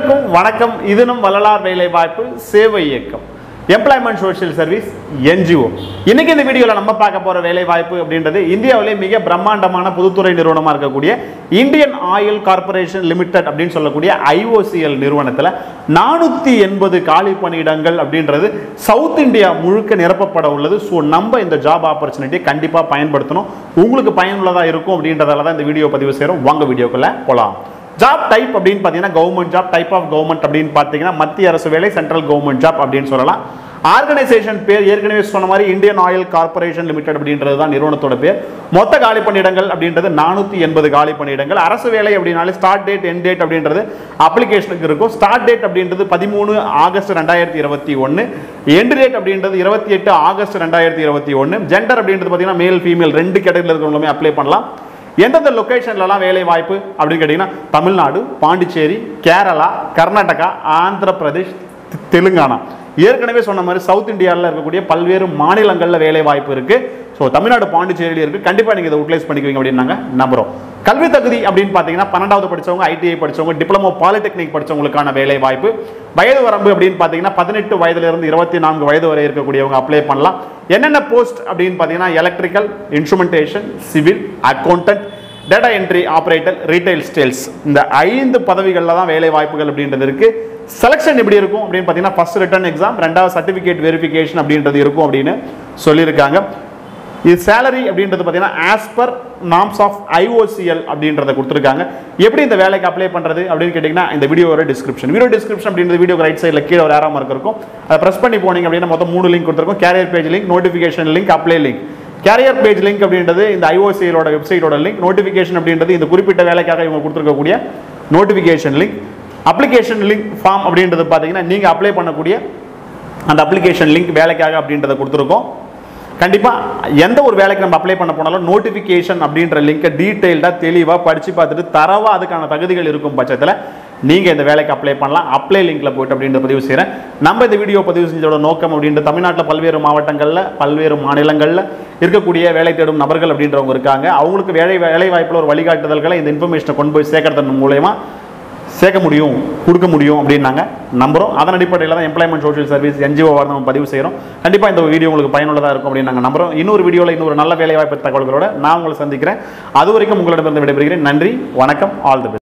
அனைவருக்கும் வணக்கம் இது நம் வள்ளலார் வேலை வாய்ப்பு சேவை இயக்கம் எம்ப்ளாய்மெண்ட் சோஷியல் சர்வீஸ் என்ஜிஓ இன்னைக்கு இந்த வீடியோவில் நம்ம பார்க்க போற வேலை வாய்ப்பு அப்படின்றது இந்தியாவிலே மிக பிரம்மாண்டமான பொதுத்துறை நிறுவனமா இருக்கக்கூடிய இந்தியன் ஆயில் கார்ப்பரேஷன் லிமிடெட் அப்படின்னு சொல்லக்கூடிய ஐஓசிஎல் நிறுவனத்தில் நானூற்றி எண்பது காலி பணியிடங்கள் அப்படின்றது சவுத் இந்தியா முழுக்க நிரப்பப்பட உள்ளது ஸோ நம்ம இந்த ஜாப் ஆப்பர்ச்சுனிட்டியை கண்டிப்பாக பயன்படுத்தணும் உங்களுக்கு பயனுள்ளதாக இருக்கும் அப்படின்றதால தான் இந்த வீடியோ பதிவு செய்கிறோம் வாங்க வீடியோக்குள்ள போகலாம் ஜாப் டைப் அப்படின்னு பார்த்தீங்கன்னா government job type of government அப்படின்னு பார்த்தீங்கன்னா மத்திய அரசு வேலை சென்ட்ரல் கவர்மெண்ட் ஜாப் அப்படின்னு சொல்லலாம் ஆர்கனைசேஷன் பேர் ஏற்கனவே சொன்ன மாதிரி இந்தியன் ஆயில் கார்ப்பரேஷன் லிமிடெட் அப்படின்றது தான் நிறுவனத்தோட பேர் மொத்த காலி பணியிடங்கள் அப்படின்றது நானூற்றி எண்பது காலி பணியிடங்கள் அரசு வேலை அப்படின்னாலே ஸ்டார்ட் டேட் என் டேட் அப்படின்றது அப்ளிகேஷனுக்கு இருக்கும் ஸ்டார்ட் டேட் அப்படின்றது பதிமூணு ஆகஸ்ட் ரெண்டாயிரத்தி இருபத்தி ஒன்று எண்ட் டேட் அப்படின்றது இருபத்தி எட்டு ஆகஸ்ட் ரெண்டாயிரத்தி இருபத்தி ஒன்று ஜெண்டர் அப்படின்றது பார்த்தீங்கன்னா மேல் ஃபீமேல் ரெண்டு கேட்டகரியில் இருக்கிறவங்களுமே அப்ளை பண்ணலாம் எந்தெந்த லொக்கேஷன்லலாம் வேலை வாய்ப்பு அப்படின்னு கேட்டிங்கன்னா தமிழ்நாடு பாண்டிச்சேரி கேரளா கர்நாடகா ஆந்திர பிரதேஷ் தெ- தெலுங்கானா ஏற்கனவே சொன்ன மாதிரி சவுத் இந்தியாவில் இருக்கக்கூடிய பல்வேறு மாநிலங்களில் வேலை வாய்ப்பு இருக்கு ஸோ தமிழ்நாடு பாண்டிச்சேரியில் இருக்கு கண்டிப்பாக நீங்கள் இதை யூட்டிலைஸ் பண்ணிக்குவீங்க அப்படின்னு நாங்கள் நம்புறோம் கல்வி தகுதி அப்படின்னு பார்த்தீங்கன்னா பன்னெண்டாவது படிச்சவங்க ஐடிஐ படிச்சவங்க டிப்ளமோ பாலிடெக்னிக் படிச்சவங்களுக்கான வேலை வாய்ப்பு வயது வரம்பு அப்படின்னு பார்த்தீங்கன்னா பதினெட்டு வயதிலிருந்து இருபத்தி நான்கு வயது வரை இருக்கக்கூடியவங்க அப்ளை பண்ணலாம் என்னென்ன போஸ்ட் அப்படின்னு பார்த்தீங்கன்னா electrical instrumentation civil accountant data entry operator retail sales இந்த ஐந்து பதவிகளில் தான் வேலை வாய்ப்புகள் அப்படின்றது இருக்கு செலெக்ஷன் எப்படி இருக்கும் அப்படின்னு பார்த்தீங்கன்னா ஃபர்ஸ்ட் ரிட்டன் எக்ஸாம் ரெண்டாவது சர்டிஃபிகேட் வெரிஃபிகேஷன் அப்படின்றது இருக்கும் அப்படின்னு சொல்லியிருக்காங்க இது சேலரி அப்படின்றது பார்த்தீங்கன்னா as per norms of IOCL அப்படின்றத கொடுத்துருக்காங்க எப்படி இந்த வேலைக்கு அப்ளை பண்ணுறது அப்படின்னு கேட்டிங்கன்னா இந்த வீடியோவோட டிஸ்கிரிப்ஷன் வீடியோ டிஸ்கிரிப்ஷன் அப்படின்றது வீடியோ ரைட் சைடில் கீழே ஒரு ஆரோ மார்க் இருக்கும் அதை ப்ரெஸ் பண்ணி போனீங்க அப்படின்னா மொத்தம் மூணு லிங்க் கொடுத்துருக்கோம் career page link notification link apply link career page link அப்படின்றது இந்த ஐஓசிஎலோட வெப்சைட்டோட லிங்க் நோட்டிஃபிகேஷன் அப்படின்றது இந்த குறிப்பிட்ட வேலைக்காக இவங்க கொடுத்துருக்கக்கூடிய notification link application link form அப்படின்றது பார்த்தீங்கன்னா நீங்கள் அப்ளை பண்ணக்கூடிய அந்த அப்ளிகேஷன் லிங்க் வேலைக்காக அப்படின்றத கொடுத்துருக்கோம் கண்டிப்பாக எந்த ஒரு வேலைக்கு நம்ம அப்ளை பண்ண போனாலும் நோட்டிஃபிகேஷன் அப்படின்ற லிங்கை டீட்டெயில்டாக தெளிவாக படித்து பார்த்துட்டு தரவாக அதுக்கான தகுதிகள் இருக்கும் பட்சத்தில் நீங்கள் இந்த வேலைக்கு அப்ளை பண்ணலாம் அப்ளை லிங்க்ல போயிட்டு அப்படின்ற பதிவு செய்கிறேன் நம்ம இந்த வீடியோ பதிவு செஞ்சதோட நோக்கம் அப்படின்றது தமிழ்நாட்டில் பல்வேறு மாவட்டங்களில் பல்வேறு மாநிலங்களில் இருக்கக்கூடிய வேலை தேடும் நபர்கள் அப்படின்றவங்க இருக்காங்க அவங்களுக்கு வேலை வேலை வாய்ப்பில் ஒரு வழிகாட்டுதல்களை இந்த இன்ஃபர்மேஷனை கொண்டு போய் சேர்க்கறதன் மூலயமா சேர்க்க முடியும் கொடுக்க முடியும் அப்படின்னு நாங்கள் நம்புகிறோம் அதன் அடிப்படையில் தான் எம்ப்ளாய்மெண்ட் சோஷியல் சர்வீஸ் என்ஜிஓவாக நம்ம பதிவு செய்கிறோம் கண்டிப்பாக இந்த வீடியோ உங்களுக்கு பயனுள்ளதாக இருக்கும் அப்படின்னு நாங்கள் நம்புகிறோம் இன்னொரு வீடியோவில் இன்னொரு நல்ல வேலைவாய்ப்பு தகவல்களோட நான் உங்களை சந்திக்கிறேன் அது வரைக்கும் உங்களிடமிருந்து விடைபெறுகிறேன் நன்றி வணக்கம் ஆல் தி பெஸ்ட்